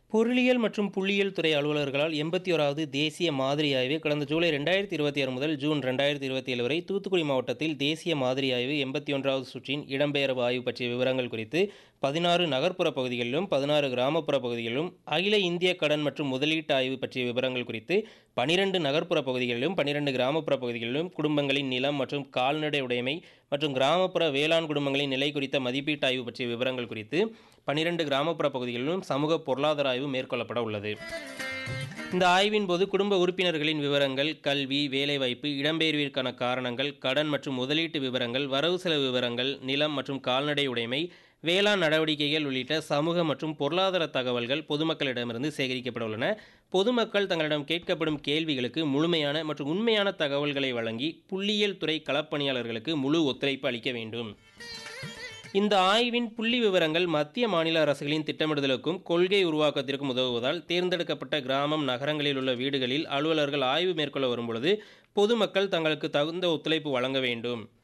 பொருளியல் மற்றும் புள்ளியியல் துறை அலுவலர்களால் எண்பத்தி ஓராவது தேசிய மாதிரி ஆய்வு கடந்த ஜூலை ரெண்டாயிரத்தி இருபத்தி ஆறு முதல் ஜூன் ரெண்டாயிரத்தி இருபத்தி ஏழு வரை தூத்துக்குடி மாவட்டத்தில் தேசிய மாதிரி ஆய்வு எண்பத்தி ஒன்றாவது சுற்றின் இடம்பெயர்வு ஆய்வு பற்றிய விவரங்கள் குறித்து பதினாறு நகர்ப்புற பகுதிகளிலும் பதினாறு கிராமப்புற பகுதிகளிலும் அகில இந்திய கடன் மற்றும் முதலீட்டு ஆய்வு பற்றிய விவரங்கள் குறித்து பனிரெண்டு நகர்ப்புற பகுதிகளிலும் பனிரெண்டு கிராமப்புற பகுதிகளிலும் குடும்பங்களின் நிலம் மற்றும் கால்நடை உடைமை மற்றும் கிராமப்புற வேளாண் குடும்பங்களின் நிலை குறித்த மதிப்பீட்டு ஆய்வு பற்றிய விவரங்கள் குறித்து பனிரெண்டு கிராமப்புற பகுதிகளிலும் சமூக பொருளாதார ஆய்வு மேற்கொள்ளப்பட உள்ளது இந்த ஆய்வின் போது குடும்ப உறுப்பினர்களின் விவரங்கள் கல்வி வேலைவாய்ப்பு இடம்பெயர்விற்கான காரணங்கள் கடன் மற்றும் முதலீட்டு விவரங்கள் வரவு செலவு விவரங்கள் நிலம் மற்றும் கால்நடை உடைமை வேளாண் நடவடிக்கைகள் உள்ளிட்ட சமூக மற்றும் பொருளாதார தகவல்கள் பொதுமக்களிடமிருந்து சேகரிக்கப்பட உள்ளன பொதுமக்கள் தங்களிடம் கேட்கப்படும் கேள்விகளுக்கு முழுமையான மற்றும் உண்மையான தகவல்களை வழங்கி புள்ளியியல் துறை களப்பணியாளர்களுக்கு முழு ஒத்துழைப்பு அளிக்க வேண்டும் இந்த ஆய்வின் புள்ளி விவரங்கள் மத்திய மாநில அரசுகளின் திட்டமிடுதலுக்கும் கொள்கை உருவாக்கத்திற்கும் உதவுவதால் தேர்ந்தெடுக்கப்பட்ட கிராமம் நகரங்களில் உள்ள வீடுகளில் அலுவலர்கள் ஆய்வு மேற்கொள்ள வரும்பொழுது பொதுமக்கள் தங்களுக்கு தகுந்த ஒத்துழைப்பு வழங்க வேண்டும்